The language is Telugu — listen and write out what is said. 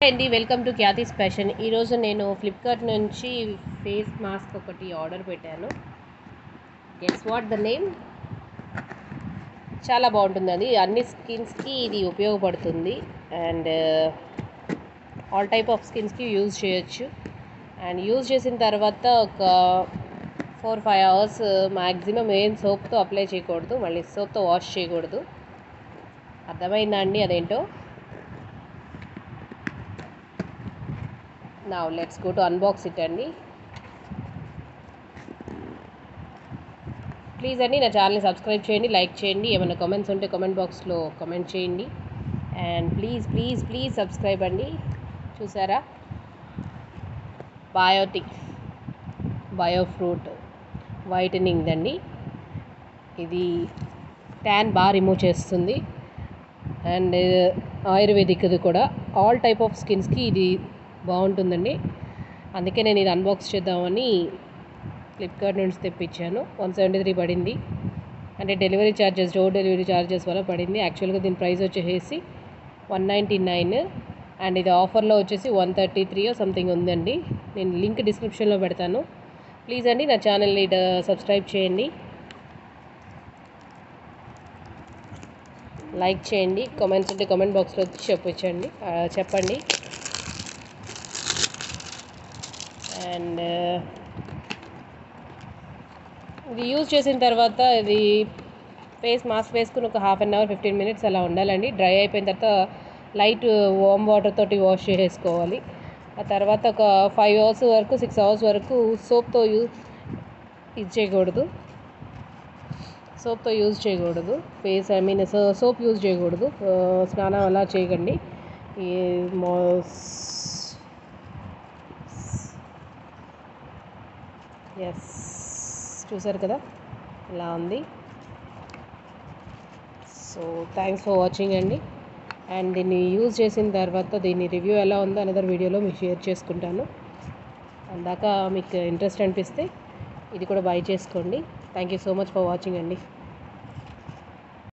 అండి వెల్కమ్ టు ఖ్యాతిస్ ఫ్యాషన్ ఈరోజు నేను ఫ్లిప్కార్ట్ నుంచి ఫేస్ మాస్క్ ఒకటి ఆర్డర్ పెట్టాను గెస్ వాట్ ద నేమ్ చాలా బాగుంటుంది అది అన్ని స్కిన్స్కి ఇది ఉపయోగపడుతుంది అండ్ ఆల్ టైప్ ఆఫ్ స్కిన్స్కి యూజ్ చేయొచ్చు అండ్ యూజ్ చేసిన తర్వాత ఒక ఫోర్ ఫైవ్ అవర్స్ మ్యాక్సిమం ఏం సోప్తో అప్లై చేయకూడదు మళ్ళీ సోప్తో వాష్ చేయకూడదు అర్థమైందా అండి అదేంటో నా let's go to unbox it అండి ప్లీజ్ అండి నా ఛానల్ని సబ్స్క్రైబ్ చేయండి లైక్ చేయండి ఏమైనా కామెంట్స్ ఉంటే కామెంట్ బాక్స్లో కామెంట్ చేయండి and please please please subscribe అండి చూసారా బయోటిక్ బయోఫ్రూట్ వైటనింగ్ అండి ఇది ట్యాన్ బాగా రిమూవ్ చేస్తుంది అండ్ ఆయుర్వేదిక్ది కూడా ఆల్ టైప్ ఆఫ్ స్కిన్స్కి ఇది బాగుంటుందండి అందుకే నేను ఇది అన్బాక్స్ చేద్దామని ఫ్లిప్కార్ట్ నుంచి తెప్పించాను వన్ సెవెంటీ త్రీ పడింది అంటే delivery charges door delivery charges వల్ల పడింది యాక్చువల్గా దీని ప్రైస్ వచ్చేసి వన్ నైంటీ నైన్ అండ్ ఇది ఆఫర్లో వచ్చేసి వన్ థర్టీ త్రీ సంథింగ్ ఉందండి నేను లింక్ డిస్క్రిప్షన్లో పెడతాను ప్లీజ్ అండి నా ఛానల్ని సబ్స్క్రైబ్ చేయండి లైక్ చేయండి కామెంట్స్ ఉంటే కామెంట్ బాక్స్లో చెప్పొచ్చండి చెప్పండి అండ్ ఇది యూజ్ చేసిన తర్వాత ఇది ఫేస్ మాస్క్ వేసుకుని ఒక half an hour fifteen minutes అలా ఉండాలండి డ్రై అయిపోయిన తర్వాత లైట్ వామ్ వాటర్ తోటి వాష్ చేసేసుకోవాలి ఆ తర్వాత ఒక ఫైవ్ అవర్స్ వరకు సిక్స్ అవర్స్ వరకు సోప్తో యూజ్ ఇది చేయకూడదు సోప్తో యూజ్ చేయకూడదు face I mean soap use చేయకూడదు స్నానం అలా చేయకండి ఈ మోస్ ఎస్ చూసారు కదా ఇలా ఉంది సో థ్యాంక్స్ ఫర్ వాచింగ్ అండి అండ్ దీన్ని యూజ్ చేసిన తర్వాత దీని రివ్యూ ఎలా ఉందో అనదర్ వీడియోలో మీకు షేర్ చేసుకుంటాను అందాక మీకు ఇంట్రెస్ట్ అనిపిస్తే ఇది కూడా బై చేసుకోండి thank you so much for watching అండి